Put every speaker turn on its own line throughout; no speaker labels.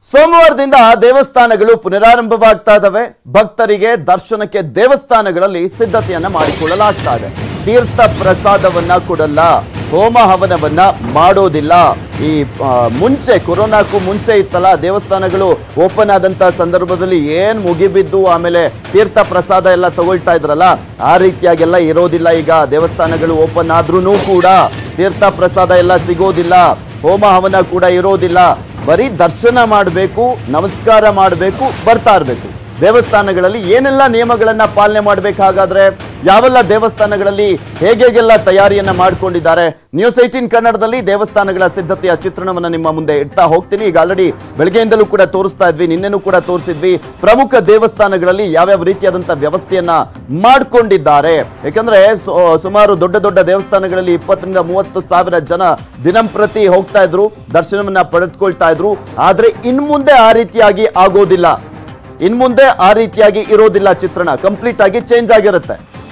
ಸೋಮವಾರದಿಂದ ದೇವಸ್ಥಾನಗಳು ಪುನರಾರಂಭವಾಗ್ತಾ ಇದ್ದಾವೆ ಭಕ್ತರಿಗೆ ದರ್ಶನಕ್ಕೆ ದೇವಸ್ಥಾನಗಳಲ್ಲಿ ಸಿದ್ಧತೆಯನ್ನ ಮಾಡಿಕೊಳ್ಳಲಾಗ್ತಾ ಇದೆ ತೀರ್ಥ ಪ್ರಸಾದವನ್ನ ಕೊಡಲ್ಲ ಹೋಮ ಹವನವನ್ನ ಮಾಡೋದಿಲ್ಲ ಈ ಆ, ಮುಂಚೆ ಕೊರೋನಾಕ್ಕೂ ಮುಂಚೆ ಇತ್ತಲ್ಲ ದೇವಸ್ಥಾನಗಳು ಓಪನ್ ಆದಂತ ಸಂದರ್ಭದಲ್ಲಿ ಏನ್ ಮುಗಿಬಿದ್ದು ಆಮೇಲೆ ತೀರ್ಥ ಪ್ರಸಾದ ಎಲ್ಲ ತಗೊಳ್ತಾ ಇದ್ರಲ್ಲ ಆ ರೀತಿಯಾಗೆಲ್ಲ ಇರೋದಿಲ್ಲ ಈಗ ದೇವಸ್ಥಾನಗಳು ಓಪನ್ ಆದ್ರೂ ಕೂಡ ತೀರ್ಥ ಪ್ರಸಾದ ಎಲ್ಲ ಸಿಗೋದಿಲ್ಲ ಹೋಮ ಹವನ ಕೂಡ ಇರೋದಿಲ್ಲ ಬರೀ ದರ್ಶನ ಮಾಡಬೇಕು ನಮಸ್ಕಾರ ಮಾಡಬೇಕು ಬರ್ತಾ ಇರಬೇಕು ದೇವಸ್ಥಾನಗಳಲ್ಲಿ ಏನೆಲ್ಲ ನಿಯಮಗಳನ್ನ ಪಾಲನೆ ಮಾಡಬೇಕಾಗಾದ್ರೆ ಯಾವೆಲ್ಲ ದೇವಸ್ಥಾನಗಳಲ್ಲಿ ಹೇಗೆಲ್ಲ ತಯಾರಿಯನ್ನ ಮಾಡ್ಕೊಂಡಿದ್ದಾರೆ ನ್ಯೂಸ್ ಏಟೀನ್ ಕನ್ನಡದಲ್ಲಿ ದೇವಸ್ಥಾನಗಳ ಸಿದ್ಧತೆಯ ಚಿತ್ರಣವನ್ನ ನಿಮ್ಮ ಮುಂದೆ ಇಡ್ತಾ ಹೋಗ್ತೀನಿ ಈಗ ಆಲ್ರೆಡಿ ಬೆಳಗ್ಗೆಯಿಂದಲೂ ಕೂಡ ತೋರಿಸ್ತಾ ಇದ್ವಿ ನಿನ್ನೆನೂ ಕೂಡ ತೋರಿಸಿದ್ವಿ ಪ್ರಮುಖ ದೇವಸ್ಥಾನಗಳಲ್ಲಿ ಯಾವ್ಯಾವ ರೀತಿಯಾದಂತಹ ವ್ಯವಸ್ಥೆಯನ್ನ ಮಾಡ್ಕೊಂಡಿದ್ದಾರೆ ಯಾಕಂದ್ರೆ ಸು- ಸುಮಾರು ದೊಡ್ಡ ದೊಡ್ಡ ದೇವಸ್ಥಾನಗಳಲ್ಲಿ ಇಪ್ಪತ್ತರಿಂದ ಮೂವತ್ತು ಸಾವಿರ ಜನ ದಿನಂಪ್ರತಿ ಹೋಗ್ತಾ ಇದ್ರು ದರ್ಶನವನ್ನ ಪಡೆದುಕೊಳ್ತಾ ಇದ್ರು ಆದ್ರೆ ಇನ್ ಮುಂದೆ ಆ ರೀತಿಯಾಗಿ ಆಗೋದಿಲ್ಲ ಇನ್ ಮುಂದೆ ಆ ರೀತಿಯಾಗಿ ಇರೋದಿಲ್ಲ ಚಿತ್ರಣ ಕಂಪ್ಲೀಟ್ ಆಗಿ ಚೇಂಜ್ ಆಗಿರುತ್ತೆ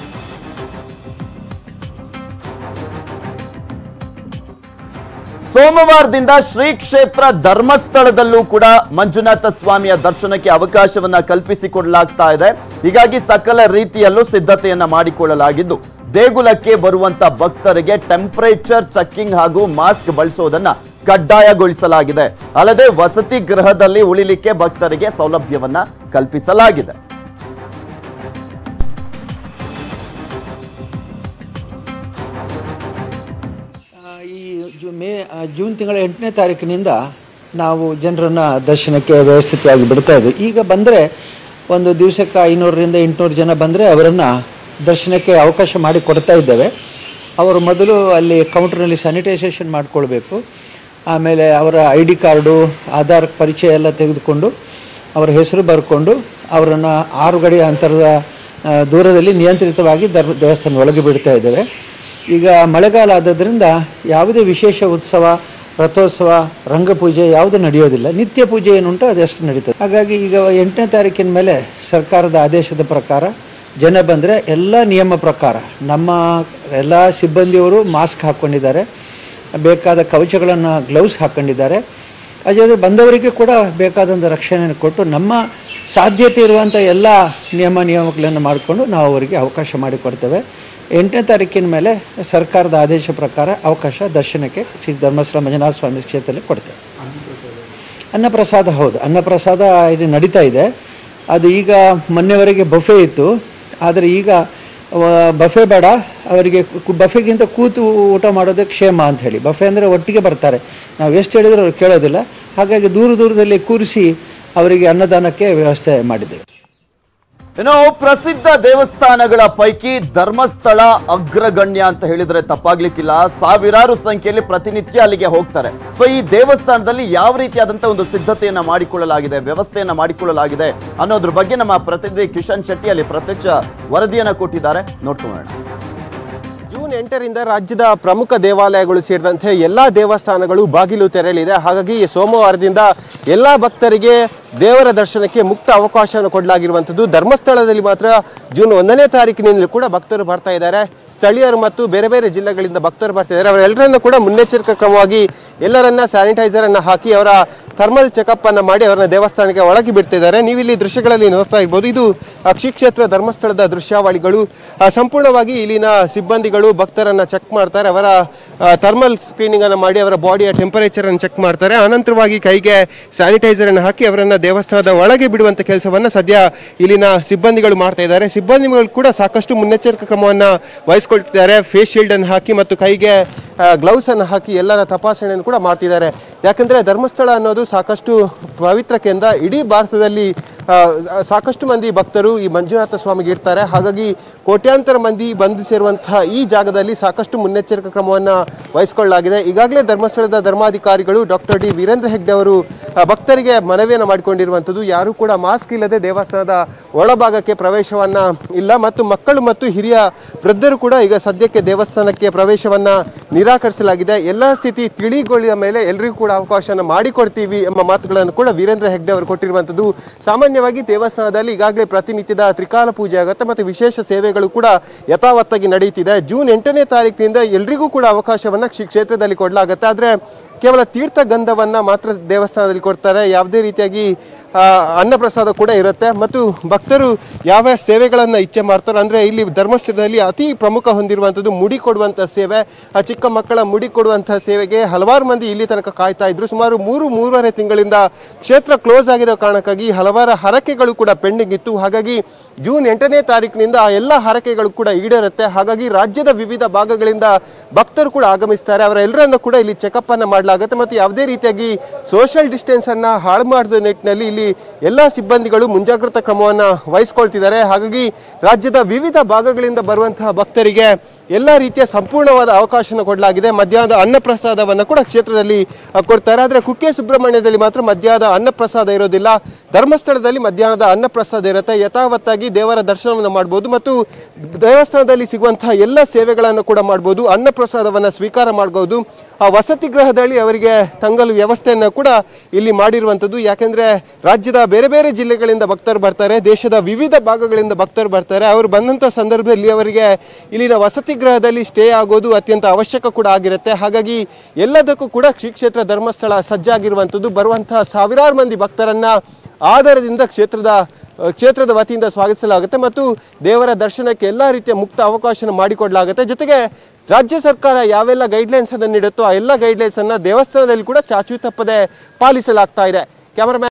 ಸೋಮವಾರದಿಂದ ಶ್ರೀ ಕ್ಷೇತ್ರ ಧರ್ಮಸ್ಥಳದಲ್ಲೂ ಕೂಡ ಮಂಜುನಾಥ ಸ್ವಾಮಿಯ ದರ್ಶನಕ್ಕೆ ಅವಕಾಶವನ್ನ ಕಲ್ಪಿಸಿಕೊಡಲಾಗ್ತಾ ಇದೆ ಹೀಗಾಗಿ ಸಕಲ ರೀತಿಯಲ್ಲೂ ಸಿದ್ಧತೆಯನ್ನ ಮಾಡಿಕೊಳ್ಳಲಾಗಿದ್ದು ದೇಗುಲಕ್ಕೆ ಬರುವಂತ ಭಕ್ತರಿಗೆ ಟೆಂಪರೇಚರ್ ಚೆಕ್ಕಿಂಗ್ ಹಾಗೂ ಮಾಸ್ಕ್ ಬಳಸೋದನ್ನ ಕಡ್ಡಾಯಗೊಳಿಸಲಾಗಿದೆ ಅಲ್ಲದೆ ವಸತಿ ಗೃಹದಲ್ಲಿ ಉಳಿಲಿಕ್ಕೆ ಭಕ್ತರಿಗೆ ಸೌಲಭ್ಯವನ್ನ ಕಲ್ಪಿಸಲಾಗಿದೆ
ಆ, ಈ ಜೂ ಮೇ ಆ, ಜೂನ್ ತಿಂಗಳ ಎಂಟನೇ ತಾರೀಕಿನಿಂದ ನಾವು ಜನರನ್ನು ದರ್ಶನಕ್ಕೆ ವ್ಯವಸ್ಥಿತವಾಗಿ ಬಿಡ್ತಾ ಇದ್ವಿ ಈಗ ಬಂದರೆ ಒಂದು ದಿವಸಕ್ಕೆ ಐನೂರರಿಂದ ಎಂಟುನೂರು ಜನ ಬಂದರೆ ಅವರನ್ನು ದರ್ಶನಕ್ಕೆ ಅವಕಾಶ ಮಾಡಿ ಕೊಡ್ತಾ ಇದ್ದೇವೆ ಅವರು ಮೊದಲು ಅಲ್ಲಿ ಕೌಂಟರ್ನಲ್ಲಿ ಸ್ಯಾನಿಟೈಸೇಷನ್ ಮಾಡಿಕೊಳ್ಬೇಕು ಆಮೇಲೆ ಅವರ ಐ ಡಿ ಕಾರ್ಡು ಆಧಾರ್ ಪರಿಚಯ ಎಲ್ಲ ತೆಗೆದುಕೊಂಡು ಅವರ ಹೆಸರು ಬರ್ಕೊಂಡು ಅವರನ್ನು ಆರು ಗಡಿ ಅಂತರದ ಆ, ದೂರದಲ್ಲಿ ನಿಯಂತ್ರಿತವಾಗಿ ಧರ್ಮ ದೇವಸ್ಥಾನ ಒಳಗೆ ಬಿಡ್ತಾ ಇದ್ದೇವೆ ಈಗ ಮಳೆಗಾಲ ಆದದ್ರಿಂದ ಯಾವುದೇ ವಿಶೇಷ ಉತ್ಸವ ರಥೋತ್ಸವ ರಂಗಪೂಜೆ ಯಾವುದು ನಡೆಯೋದಿಲ್ಲ ನಿತ್ಯ ಪೂಜೆ ಏನುಂಟು ಅದೆಷ್ಟು ನಡೀತದೆ ಹಾಗಾಗಿ ಈಗ ಎಂಟನೇ ತಾರೀಕಿನ ಮೇಲೆ ಸರ್ಕಾರದ ಆದೇಶದ ಪ್ರಕಾರ ಜನ ಬಂದರೆ ಎಲ್ಲ ನಿಯಮ ಪ್ರಕಾರ ನಮ್ಮ ಎಲ್ಲ ಸಿಬ್ಬಂದಿಯವರು ಮಾಸ್ಕ್ ಹಾಕ್ಕೊಂಡಿದ್ದಾರೆ ಬೇಕಾದ ಕವಚಗಳನ್ನು ಗ್ಲೌಸ್ ಹಾಕ್ಕೊಂಡಿದ್ದಾರೆ ಅದೇ ಬಂದವರಿಗೆ ಕೂಡ ಬೇಕಾದಂಥ ರಕ್ಷಣೆಯನ್ನು ಕೊಟ್ಟು ನಮ್ಮ ಸಾಧ್ಯತೆ ಇರುವಂಥ ಎಲ್ಲ ನಿಯಮ ನಿಯಮಗಳನ್ನು ಮಾಡಿಕೊಂಡು ನಾವು ಅವರಿಗೆ ಅವಕಾಶ ಮಾಡಿಕೊಡ್ತೇವೆ ಎಂಟನೇ ತಾರೀಕಿನ ಮೇಲೆ ಸರ್ಕಾರದ ಆದೇಶ ಪ್ರಕಾರ ಅವಕಾಶ ದರ್ಶನಕ್ಕೆ ಶ್ರೀ ಧರ್ಮಸ್ಥಳ ಮಂಜುನಾಥ ಸ್ವಾಮಿ ಕ್ಷೇತ್ರದಲ್ಲಿ ಕೊಡ್ತೇವೆ ಅನ್ನಪ್ರಸಾದ ಹೌದು ಅನ್ನಪ್ರಸಾದ ಇದು ನಡೀತಾ ಇದೆ ಅದು ಈಗ ಮೊನ್ನೆವರೆಗೆ ಬಫೆ ಇತ್ತು ಆದರೆ ಈಗ ಬಫೆ ಬೇಡ ಅವರಿಗೆ ಬಫೆಗಿಂತ ಕೂತು ಊಟ ಮಾಡೋದೇ ಕ್ಷೇಮ ಅಂತ ಹೇಳಿ ಬಫೆ ಅಂದರೆ ಒಟ್ಟಿಗೆ ಬರ್ತಾರೆ ನಾವು ಎಷ್ಟು ಹೇಳಿದರೂ ಅವ್ರು ಕೇಳೋದಿಲ್ಲ ಹಾಗಾಗಿ ದೂರ ದೂರದಲ್ಲಿ ಕೂರಿಸಿ ಅವರಿಗೆ ಅನ್ನದಾನಕ್ಕೆ ವ್ಯವಸ್ಥೆ ಮಾಡಿದ್ದೇವೆ
ಇನ್ನು ಪ್ರಸಿದ್ಧ ದೇವಸ್ಥಾನಗಳ ಪೈಕಿ ಧರ್ಮಸ್ಥಳ ಅಗ್ರಗಣ್ಯ ಅಂತ ಹೇಳಿದ್ರೆ ತಪ್ಪಾಗ್ಲಿಕ್ಕಿಲ್ಲ ಸಾವಿರಾರು ಸಂಖ್ಯೆಯಲ್ಲಿ ಪ್ರತಿನಿತ್ಯ ಅಲ್ಲಿಗೆ ಹೋಗ್ತಾರೆ ಸೊ ಈ ದೇವಸ್ಥಾನದಲ್ಲಿ ಯಾವ ರೀತಿಯಾದಂತಹ ಒಂದು ಸಿದ್ಧತೆಯನ್ನ ಮಾಡಿಕೊಳ್ಳಲಾಗಿದೆ ವ್ಯವಸ್ಥೆಯನ್ನ ಮಾಡಿಕೊಳ್ಳಲಾಗಿದೆ ಅನ್ನೋದ್ರ ಬಗ್ಗೆ ನಮ್ಮ ಪ್ರತಿನಿಧಿ ಕಿಶನ್ ಶೆಟ್ಟಿ ಅಲ್ಲಿ ಪ್ರತ್ಯಕ್ಷ ವರದಿಯನ್ನ ಕೊಟ್ಟಿದ್ದಾರೆ ನೋಡ್ಕೊಳ್ಳೋಣ
ಜೂನ್ ಎಂಟರಿಂದ ರಾಜ್ಯದ ಪ್ರಮುಖ ದೇವಾಲಯಗಳು ಸೇರಿದಂತೆ ಎಲ್ಲ ದೇವಸ್ಥಾನಗಳು ಬಾಗಿಲು ತೆರೆಯಲಿದೆ ಹಾಗಾಗಿ ಈ ಸೋಮವಾರದಿಂದ ಎಲ್ಲ ಭಕ್ತರಿಗೆ ದೇವರ ದರ್ಶನಕ್ಕೆ ಮುಕ್ತ ಅವಕಾಶವನ್ನು ಕೊಡಲಾಗಿರುವಂಥದ್ದು ಧರ್ಮಸ್ಥಳದಲ್ಲಿ ಮಾತ್ರ ಜೂನ್ ಒಂದನೇ ತಾರೀಕಿನಿಂದಲೂ ಕೂಡ ಭಕ್ತರು ಬರ್ತಾ ಇದ್ದಾರೆ ಸ್ಥಳೀಯರು ಮತ್ತು ಬೇರೆ ಬೇರೆ ಜಿಲ್ಲೆಗಳಿಂದ ಭಕ್ತರು ಬರ್ತಾ ಇದ್ದಾರೆ ಅವರೆಲ್ಲರನ್ನು ಕೂಡ ಮುನ್ನೆಚ್ಚರಿಕಾ ಕ್ರಮವಾಗಿ ಎಲ್ಲರನ್ನ ಸ್ಯಾನಿಟೈಸರ್ ಅನ್ನ ಹಾಕಿ ಅವರ ಥರ್ಮಲ್ ಚೆಕಪ್ ಅನ್ನ ಮಾಡಿ ಅವರನ್ನ ದೇವಸ್ಥಾನಕ್ಕೆ ಒಳಗೆ ಬಿಡ್ತಿದ್ದಾರೆ ನೀವು ಇಲ್ಲಿ ದೃಶ್ಯಗಳಲ್ಲಿ ನೋಡ್ತಾ ಇರ್ಬೋದು ಇದು ಆ, ಶ್ರೀ ಕ್ಷೇತ್ರ ಧರ್ಮಸ್ಥಳದ ದೃಶ್ಯಾವಳಿಗಳು ಆ, ಸಂಪೂರ್ಣವಾಗಿ ಇಲ್ಲಿನ ಸಿಬ್ಬಂದಿಗಳು ಭಕ್ತರನ್ನ ಚೆಕ್ ಮಾಡ್ತಾರೆ ಅವರ ಥರ್ಮಲ್ ಸ್ಕ್ರೀನಿಂಗ್ ಅನ್ನು ಮಾಡಿ ಅವರ ಬಾಡಿಯ ಟೆಂಪರೇಚರ್ ಅನ್ನು ಚೆಕ್ ಮಾಡ್ತಾರೆ ಅನಂತರವಾಗಿ ಕೈಗೆ ಸ್ಯಾನಿಟೈಸರ್ ಅನ್ನು ಹಾಕಿ ಅವರನ್ನ ದೇವಸ್ಥಾನದ ಒಳಗೆ ಬಿಡುವಂತ ಕೆಲಸವನ್ನ ಸದ್ಯ ಇಲ್ಲಿನ ಸಿಬ್ಬಂದಿಗಳು ಮಾಡ್ತಾ ಇದ್ದಾರೆ ಸಿಬ್ಬಂದಿಗಳು ಕೂಡ ಸಾಕಷ್ಟು ಮುನ್ನೆಚ್ಚರಿಕಾ ಕ್ರಮವನ್ನ ವಹಿಸ್ಕೊಳ್ತಿದ್ದಾರೆ ಫೇಸ್ ಶೀಲ್ಡ್ ಅನ್ನು ಹಾಕಿ ಮತ್ತು ಕೈಗೆ ಗ್ಲೌಸ್ ಅನ್ನು ಹಾಕಿ ಎಲ್ಲರ ತಪಾಸಣೆಯನ್ನು ಕೂಡ ಮಾಡ್ತಿದ್ದಾರೆ ಯಾಕಂದ್ರೆ ಧರ್ಮಸ್ಥಳ ಅನ್ನೋದು ಸಾಕಷ್ಟು ಪವಿತ್ರ ಕೇಂದ್ರ ಇಡೀ ಭಾರತದಲ್ಲಿ ಆ, ಸಾಕಷ್ಟು ಮಂದಿ ಭಕ್ತರು ಈ ಮಂಜುನಾಥ ಸ್ವಾಮಿಗೆ ಇರ್ತಾರೆ ಹಾಗಾಗಿ ಕೋಟ್ಯಾಂತರ ಮಂದಿ ಬಂದು ಸೇರುವಂತಹ ಈ ಜಾಗದಲ್ಲಿ ಸಾಕಷ್ಟು ಮುನ್ನೆಚ್ಚರಿಕಾ ಕ್ರಮವನ್ನು ವಹಿಸಿಕೊಳ್ಳಲಾಗಿದೆ ಈಗಾಗಲೇ ಧರ್ಮಸ್ಥಳದ ಧರ್ಮಾಧಿಕಾರಿಗಳು ಡಾಕ್ಟರ್ ಡಿ ವೀರೇಂದ್ರ ಹೆಗ್ಡೆ ಅವರು ಆ, ಭಕ್ತರಿಗೆ ಮನವಿಯನ್ನು ಮಾಡಿಕೊಂಡಿರುವಂಥದ್ದು ಯಾರು ಕೂಡ ಮಾಸ್ಕ್ ಇಲ್ಲದೆ ದೇವಸ್ಥಾನದ ಒಳಭಾಗಕ್ಕೆ ಪ್ರವೇಶವನ್ನ ಇಲ್ಲ ಮತ್ತು ಮಕ್ಕಳು ಮತ್ತು ಹಿರಿಯ ವೃದ್ಧರು ಕೂಡ ಈಗ ಸದ್ಯಕ್ಕೆ ದೇವಸ್ಥಾನಕ್ಕೆ ಪ್ರವೇಶವನ್ನ ನಿರಾಕರಿಸಲಾಗಿದೆ ಎಲ್ಲ ಸ್ಥಿತಿ ತಿಳಿಗೊಳ್ಳಿದ ಮೇಲೆ ಎಲ್ರಿಗೂ ಕೂಡ ಅವಕಾಶನ ಮಾಡಿಕೊಡ್ತೀವಿ ಎಂಬ ಮಾತುಗಳನ್ನು ಕೂಡ ವೀರೇಂದ್ರ ಹೆಗ್ಡೆ ಅವರು ಕೊಟ್ಟಿರುವಂಥದ್ದು ಸಾಮಾನ್ಯವಾಗಿ ದೇವಸ್ಥಾನದಲ್ಲಿ ಈಗಾಗಲೇ ಪ್ರತಿನಿತ್ಯದ ತ್ರಿಕಾಲ ಪೂಜೆ ಆಗುತ್ತೆ ಮತ್ತು ವಿಶೇಷ ಸೇವೆಗಳು ಕೂಡ ಯಥಾವತ್ತಾಗಿ ನಡೆಯುತ್ತಿದೆ ಜೂನ್ ಎಂಟನೇ ತಾರೀಕಿನಿಂದ ಎಲ್ರಿಗೂ ಕೂಡ ಅವಕಾಶವನ್ನ ಕ್ಷಿ- ಕ್ಷೇತ್ರದಲ್ಲಿ ಕೊಡಲಾಗುತ್ತೆ ಆದರೆ ಕೇವಲ ತೀರ್ಥ ಗಂಧವನ್ನ ಮಾತ್ರ ದೇವಸ್ಥಾನದಲ್ಲಿ ಕೊಡ್ತಾರೆ ಯಾವುದೇ ರೀತಿಯಾಗಿ ಆ, ಅನ್ನಪ್ರಸಾದ ಕೂಡ ಇರುತ್ತೆ ಮತ್ತು ಭಕ್ತರು ಯಾವ ಸೇವೆಗಳನ್ನು ಇಚ್ಛೆ ಮಾಡ್ತಾರೆ ಅಂದರೆ ಇಲ್ಲಿ ಧರ್ಮಸ್ಥಳದಲ್ಲಿ ಅತಿ ಪ್ರಮುಖ ಹೊಂದಿರುವಂಥದ್ದು ಮುಡಿ ಕೊಡುವಂಥ ಸೇವೆ ಆ ಚಿಕ್ಕ ಮಕ್ಕಳ ಮುಡಿ ಕೊಡುವಂಥ ಸೇವೆಗೆ ಹಲವಾರು ಮಂದಿ ಇಲ್ಲಿ ತನಕ ಕಾಯ್ತಾ ಇದ್ರು ಸುಮಾರು ಮೂರು ಮೂರುವರೆ ತಿಂಗಳಿಂದ ಕ್ಷೇತ್ರ ಕ್ಲೋಸ್ ಆಗಿರೋ ಕಾರಣಕ್ಕಾಗಿ ಹಲವಾರು ಹರಕೆಗಳು ಕೂಡ ಪೆಂಡಿಂಗ್ ಇತ್ತು ಹಾಗಾಗಿ ಜೂನ್ ಎಂಟನೇ ತಾರೀಕಿನಿಂದ ಆ ಎಲ್ಲ ಹರಕೆಗಳು ಕೂಡ ಈಡೇರುತ್ತೆ ಹಾಗಾಗಿ ರಾಜ್ಯದ ವಿವಿಧ ಭಾಗಗಳಿಂದ ಭಕ್ತರು ಕೂಡ ಆಗಮಿಸ್ತಾರೆ ಅವರ ಎಲ್ಲರನ್ನು ಕೂಡ ಇಲ್ಲಿ ಚೆಕಪ್ ಅನ್ನ ಮಾಡಲಾಗುತ್ತೆ ಮತ್ತು ಯಾವುದೇ ರೀತಿಯಾಗಿ ಸೋಷಿಯಲ್ ಡಿಸ್ಟೆನ್ಸ್ ಅನ್ನ ಹಾಳು ಮಾಡಿದ ನಿಟ್ಟಿನಲ್ಲಿ ಇಲ್ಲಿ ಎಲ್ಲ ಸಿಬ್ಬಂದಿಗಳು ಮುಂಜಾಗ್ರತಾ ಕ್ರಮವನ್ನ ವಹಿಸ್ಕೊಳ್ತಿದ್ದಾರೆ ಹಾಗಾಗಿ ರಾಜ್ಯದ ವಿವಿಧ ಭಾಗಗಳಿಂದ ಬರುವಂತಹ ಭಕ್ತರಿಗೆ ಎಲ್ಲ ರೀತಿಯ ಸಂಪೂರ್ಣವಾದ ಅವಕಾಶನ ಕೊಡಲಾಗಿದೆ ಮಧ್ಯಾಹ್ನದ ಅನ್ನಪ್ರಸಾದವನ್ನು ಕೂಡ ಕ್ಷೇತ್ರದಲ್ಲಿ ಆ, ಕೊಡ್ತಾರೆ ಆದರೆ ಕುಕ್ಕೆ ಸುಬ್ರಹ್ಮಣ್ಯದಲ್ಲಿ ಮಾತ್ರ ಮಧ್ಯಾಹ್ನದ ಅನ್ನಪ್ರಸಾದ ಇರೋದಿಲ್ಲ ಧರ್ಮಸ್ಥಳದಲ್ಲಿ ಮಧ್ಯಾಹ್ನದ ಅನ್ನಪ್ರಸಾದ ಇರುತ್ತೆ ಯಥಾವತ್ತಾಗಿ ದೇವರ ದರ್ಶನವನ್ನು ಮಾಡ್ಬೋದು ಮತ್ತು ದೇವಸ್ಥಾನದಲ್ಲಿ ಸಿಗುವಂತಹ ಎಲ್ಲ ಸೇವೆಗಳನ್ನು ಕೂಡ ಮಾಡ್ಬೋದು ಅನ್ನಪ್ರಸಾದವನ್ನು ಸ್ವೀಕಾರ ಮಾಡ್ಬೋದು ಆ ವಸತಿ ಗೃಹದಲ್ಲಿ ಅವರಿಗೆ ತಂಗಲು ವ್ಯವಸ್ಥೆಯನ್ನು ಕೂಡ ಇಲ್ಲಿ ಮಾಡಿರುವಂಥದ್ದು ಯಾಕೆಂದ್ರೆ ರಾಜ್ಯದ ಬೇರೆ ಬೇರೆ ಜಿಲ್ಲೆಗಳಿಂದ ಭಕ್ತರು ಬರ್ತಾರೆ ದೇಶದ ವಿವಿಧ ಭಾಗಗಳಿಂದ ಭಕ್ತರು ಬರ್ತಾರೆ ಅವರು ಬಂದಂಥ ಸಂದರ್ಭದಲ್ಲಿ ಅವರಿಗೆ ಇಲ್ಲಿನ ವಸತಿ ಗೃಹದಲ್ಲಿ ಸ್ಟೇ ಆಗೋದು ಅತ್ಯಂತ ಅವಶ್ಯಕ ಕೂಡ ಆಗಿರುತ್ತೆ ಹಾಗಾಗಿ ಎಲ್ಲದಕ್ಕೂ ಕೂಡ ಶ್ರೀ ಕ್ಷೇತ್ರ ಧರ್ಮಸ್ಥಳ ಸಜ್ಜಾಗಿರುವಂಥದ್ದು ಬರುವಂತಹ ಸಾವಿರಾರು ಮಂದಿ ಭಕ್ತರನ್ನ ಆಧಾರದಿಂದ ಕ್ಷೇತ್ರದ ಅಹ್, ಕ್ಷೇತ್ರದ ವತಿಯಿಂದ ಸ್ವಾಗತಿಸಲಾಗುತ್ತೆ ಮತ್ತು ದೇವರ ದರ್ಶನಕ್ಕೆ ಎಲ್ಲ ರೀತಿಯ ಮುಕ್ತ ಅವಕಾಶನ ಮಾಡಿಕೊಡಲಾಗುತ್ತೆ ಜೊತೆಗೆ ರಾಜ್ಯ ಸರ್ಕಾರ ಯಾವೆಲ್ಲ ಗೈಡ್ಲೈನ್ಸ್ ಅನ್ನು ನೀಡುತ್ತೋ ಆ ಎಲ್ಲ ಗೈಡ್ಲೈನ್ಸ್ ಅನ್ನ ದೇವಸ್ಥಾನದಲ್ಲಿ ಕೂಡ ಚಾಚು ತಪ್ಪದೆ ಪಾಲಿಸಲಾಗ್ತಾ ಇದೆ ಕ್ಯಾಮರಾಮ್ಯಾನ್